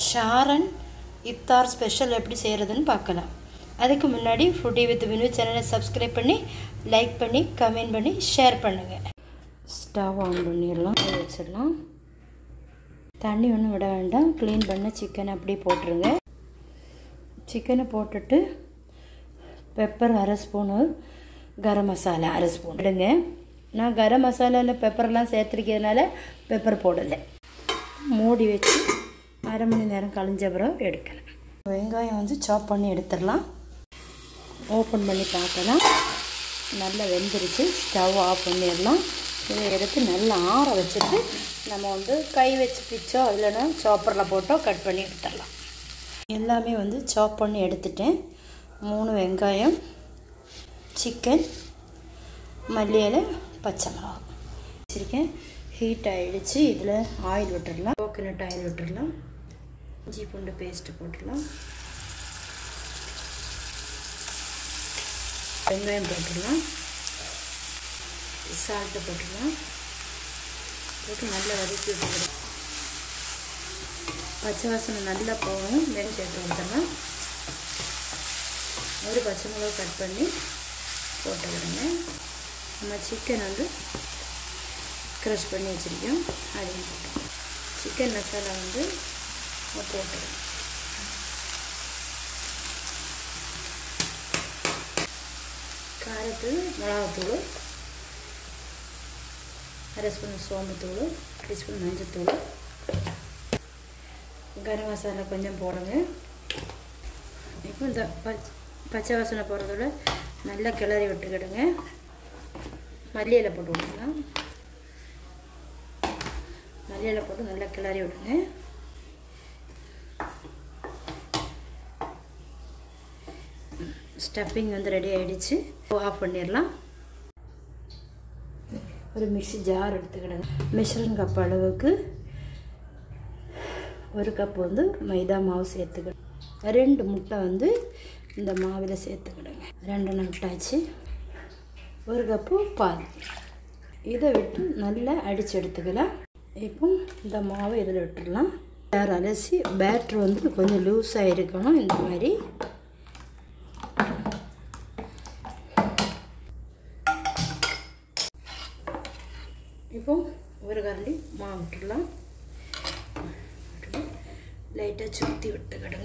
ஷாரன் இப்தார் special எப்படி செய்கிறதுன்னு பார்க்கலாம் அதுக்கு முன்னாடி ஃபுட்டி வித் வினு சேனலை சப்ஸ்கிரைப் பண்ணி லைக் பண்ணி கமெண்ட் பண்ணி ஷேர் பண்ணுங்கள் ஸ்டவ் ஆன் பண்ணிடலாம் வச்சிடலாம் தண்ணி ஒன்றும் விட வேண்டாம் க்ளீன் பண்ண சிக்கனை அப்படியே போட்டுருங்க சிக்கனை போட்டுட்டு பெப்பர் அரை ஸ்பூனு கரம் மசாலா அரை ஸ்பூன் இடுங்க நான் கரம் மசாலாவில் பெப்பர்லாம் சேர்த்துருக்கிறதுனால பெப்பர் போடலை மூடி வச்சு அரை மணி நேரம் கழிஞ்ச பிறகு எடுக்கலாம் வெங்காயம் வந்து சாப் பண்ணி எடுத்துடலாம் ஓப்பன் பண்ணி பார்க்கலாம் நல்லா வெந்துருச்சு ஸ்டவ் ஆஃப் பண்ணிடலாம் இதை எடுத்து நல்லா ஆற வச்சுட்டு நம்ம வந்து கை வச்சு பிச்சோ இல்லைன்னா சாப்பரில் போட்டோ கட் பண்ணி எடுத்துடலாம் எல்லாமே வந்து சாப் பண்ணி எடுத்துட்டேன் மூணு வெங்காயம் சிக்கன் மல்லியில் பச்சை மிளகா வச்சுருக்கேன் ஹீட் ஆகிடுச்சு இதில் ஆயில் விட்டுடலாம் கோகனட் ஆயில் விட்டுடலாம் இஞ்சி பூண்டு பேஸ்ட்டு போட்டுடலாம் வெங்காயம் போட்டுடலாம் சால்ட்டு போட்டுடலாம் போட்டு நல்லா வதக்கி விட்டுக்கலாம் பச்சை வாசனை நல்லா போகணும் வெங்காயம் சேர்த்து கொடுத்துடலாம் ஒரு பச்சை மிளகா கட் பண்ணி போட்டு விடுங்க நம்ம சிக்கன் வந்து க்ரஷ் பண்ணி வச்சுருக்கோம் அதையும் போட்டோம் சிக்கன் மசாலா வந்து போட்டுருவோம் காரத்தூள் மிளகாத்தூள் அரை ஸ்பூன் சோம்புத்தூள் அரை ஸ்பூன் மஞ்சத்தூள் கரம் மசாலா கொஞ்சம் போடுங்க இப்போ இந்த பச் பச்சை வாசனை போடுறதோட நல்லா கிளறி விட்டுக்கிடுங்க மல்லியில் போட்டு விட்டுக்கலாம் மல்லியில் போட்டு நல்லா கிளறி விடுங்க ஸ்டஃபிங் வந்து ரெடி ஆகிடுச்சு ஆஃப் பண்ணிடலாம் ஒரு மிக்ஸி ஜார் எடுத்துக்கிடுங்க மெஷரிங் கப் அளவுக்கு ஒரு கப் வந்து மைதா மாவு சேர்த்துக்கிடுங்க ரெண்டு முட்டை வந்து இந்த மாவில் சேர்த்துக்கிடுங்க ரெண்டு நட்டாச்சு ஒரு கப்பு பால் இதை விட்டு நல்லா அடித்து எடுத்துக்கலாம் இப்போ இந்த மாவை இதில் விட்டுடலாம் வேறு அலசி பேட்ரு வந்து கொஞ்சம் லூஸாக இருக்கணும் இந்த மாதிரி இப்போ ஒரு கரண்டி மாவு விட்டுடலாம் லைட்டாக சுற்றி விட்டுக்கிடுங்க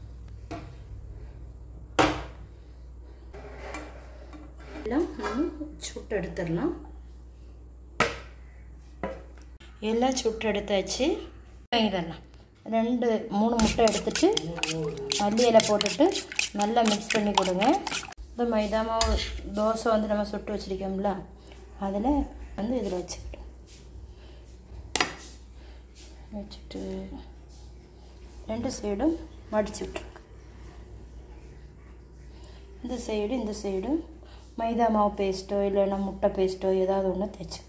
எல்லாம் நம்ம சுட்டு எடுத்துடலாம் எல்லாம் சுட்டு எடுத்தாச்சு வாங்கி தரலாம் ரெண்டு மூணு முட்டை எடுத்துட்டு மல்லி இலை போட்டுட்டு நல்லா மிக்ஸ் பண்ணி கொடுங்க இந்த மைதா மாவு தோசை வந்து நம்ம சுட்டு வச்சுருக்கோம்ல அதில் வந்து இதில் வச்சுக்கிட்டோம் வச்சுட்டு ரெண்டு சைடும் மடிச்சு விட்ருங்க இந்த சைடு இந்த சைடு மைதா மாவு பேஸ்ட்டோ இல்லைன்னா முட்டை பேஸ்ட்டோ ஏதாவது ஒன்று தேய்ச்சிக்கிட்டோம்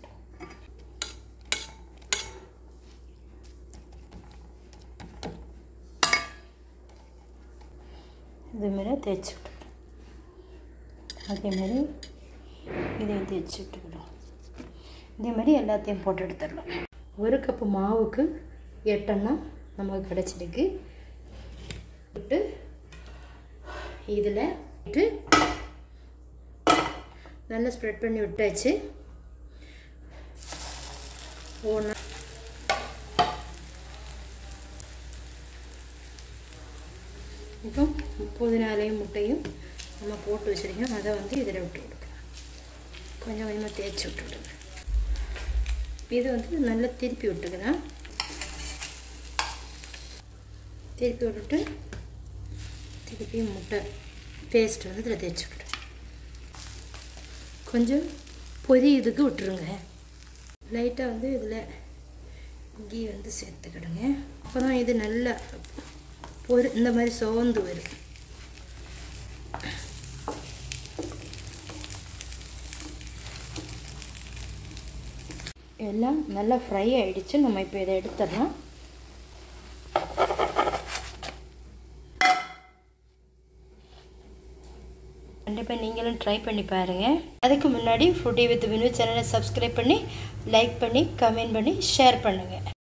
இதுமாரி தேய்ச்சி விட்டுக்கிட்டோம் அதேமாரி இதையும் தேய்ச்சி விட்டுக்கிட்டோம் இதேமாரி எல்லாத்தையும் போட்டு எடுத்துடலாம் ஒரு கப்பு மாவுக்கு எட்டெண்ணா நமக்கு கிடச்சிருக்கு விட்டு இதில் விட்டு நல்லா ஸ்ப்ரெட் பண்ணி விட்டாச்சு ஒன்று இப்போ புதினாலையும் முட்டையும் நம்ம போட்டு வச்சுருக்கோம் அதை வந்து இதில் விட்டு கொடுக்கலாம் கொஞ்சம் கொஞ்சமாக தேய்ச்சி விட்டுவிடுங்க இது வந்து நல்லா திருப்பி விட்டுக்கலாம் திருப்பி விட்டுட்டு திருப்பி முட்டை பேஸ்ட் வந்து இதில் தேய்ச்சி விட்டுருங்க கொஞ்சம் பொதி இதுக்கு விட்டுருங்க லைட்டாக வந்து இதில் கீ வந்து சேர்த்துக்கிடுங்க அப்போ தான் இது நல்லா பொரு இந்த மாதிரி சோர்ந்து வரும் எல்லாம் நல்லா ஃப்ரை ஆகிடுச்சு நம்ம இப்போ இதை எடுத்துடலாம் கண்டிப்பாக நீங்களும் ட்ரை பண்ணி பாருங்கள் அதுக்கு முன்னாடி ஃபுட்டி வித் வினு சேனலை சப்ஸ்கிரைப் பண்ணி லைக் பண்ணி கமெண்ட் பண்ணி ஷேர் பண்ணுங்கள்